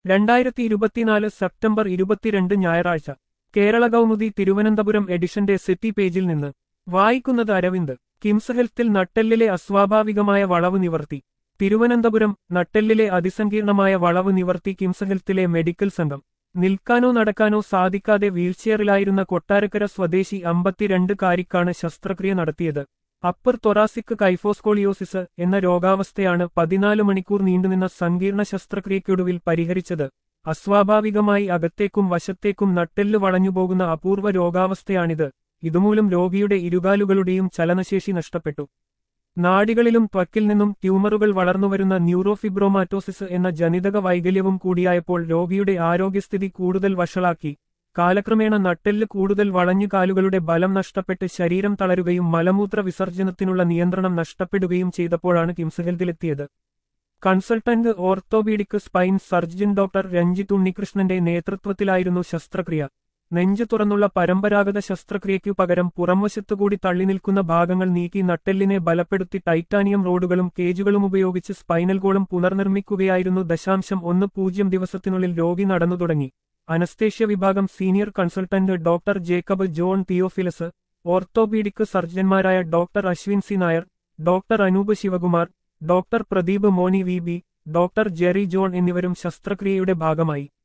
രണ്ടായിരത്തി ഇരുപത്തിനാല് സെപ്റ്റംബർ ഇരുപത്തിരണ്ട് ഞായറാഴ്ച കേരള കൗമുദി തിരുവനന്തപുരം എഡിഷന്റെ സിറ്റി പേജിൽ നിന്ന് വായിക്കുന്നത് അരവിന്ദ് കിംസ് ഹെൽത്തിൽ നട്ടെല്ലിലെ അസ്വാഭാവികമായ വളവ് നിവർത്തി തിരുവനന്തപുരം നട്ടെല്ലിലെ അതിസങ്കീർണമായ വളവ് നിവർത്തി കിംസ് ഹെൽത്തിലെ മെഡിക്കൽ സംഘം നിൽക്കാനോ നടക്കാനോ സാധിക്കാതെ വീൽചെയറിലായിരുന്ന കൊട്ടാരക്കര സ്വദേശി അമ്പത്തിരണ്ട് കാരിക്കാണ് ശസ്ത്രക്രിയ നടത്തിയത് അപ്പർ തൊറാസിക് കൈഫോസ്കോളിയോസിസ് എന്ന രോഗാവസ്ഥയാണ് പതിനാല് മണിക്കൂർ നീണ്ടുനിന്ന സങ്കീർണ ശസ്ത്രക്രിയയ്ക്കൊടുവിൽ പരിഹരിച്ചത് അസ്വാഭാവികമായി അകത്തേക്കും വശത്തേക്കും നട്ടെല്ല് വളഞ്ഞുപോകുന്ന അപൂർവ രോഗാവസ്ഥയാണിത് ഇതുമൂലം രോഗിയുടെ ഇരുകാലുകളുടെയും ചലനശേഷി നഷ്ടപ്പെട്ടു നാഡികളിലും ത്വക്കിൽ നിന്നും ട്യൂമറുകൾ വളർന്നുവരുന്ന ന്യൂറോഫിബ്രോമാറ്റോസിസ് എന്ന ജനിതക വൈകല്യവും കൂടിയായപ്പോൾ രോഗിയുടെ ആരോഗ്യസ്ഥിതി കൂടുതൽ വഷളാക്കി കാലക്രമേണ നട്ടെല്ല് കൂടുതൽ വളഞ്ഞു കാലുകളുടെ ബലം നഷ്ടപ്പെട്ട് ശരീരം തളരുകയും മലമൂത്ര വിസർജനത്തിനുള്ള നിയന്ത്രണം നഷ്ടപ്പെടുകയും ചെയ്തപ്പോഴാണ് കിംസ് ഹെൽത്തിലെത്തിയത് consultant orthopaedic spine surgeon doctor Ranjith ഉണ്ണികൃഷ്ണന്റെ നേതൃത്വത്തിലായിരുന്നു ശസ്ത്രക്രിയ നെഞ്ചു തുറന്നുള്ള പരമ്പരാഗത ശസ്ത്രക്രിയയ്ക്കു പകരം പുറംവശത്തുകൂടി തള്ളി നിൽക്കുന്ന ഭാഗങ്ങൾ നീക്കി നട്ടെല്ലിനെ ബലപ്പെടുത്തി ടൈറ്റാനിയം റോഡുകളും കേജുകളും ഉപയോഗിച്ച് സ്പൈനൽ കോളം പുനർനിർമ്മിക്കുകയായിരുന്നു ദശാംശം ഒന്ന് പൂജ്യം ദിവസത്തിനുള്ളിൽ രോഗി നടന്നു തുടങ്ങി അനസ്തേഷ്യ വിഭാഗം senior consultant doctor Jacob John Theophilus orthopaedic സർജൻമാരായ doctor Ashwin C Nair doctor Anoop Sivakumar doctor Pradeep Moni V B doctor Jerry John എന്നിവരും ശസ്ത്രക്രിയയുടെ ഭാഗമായി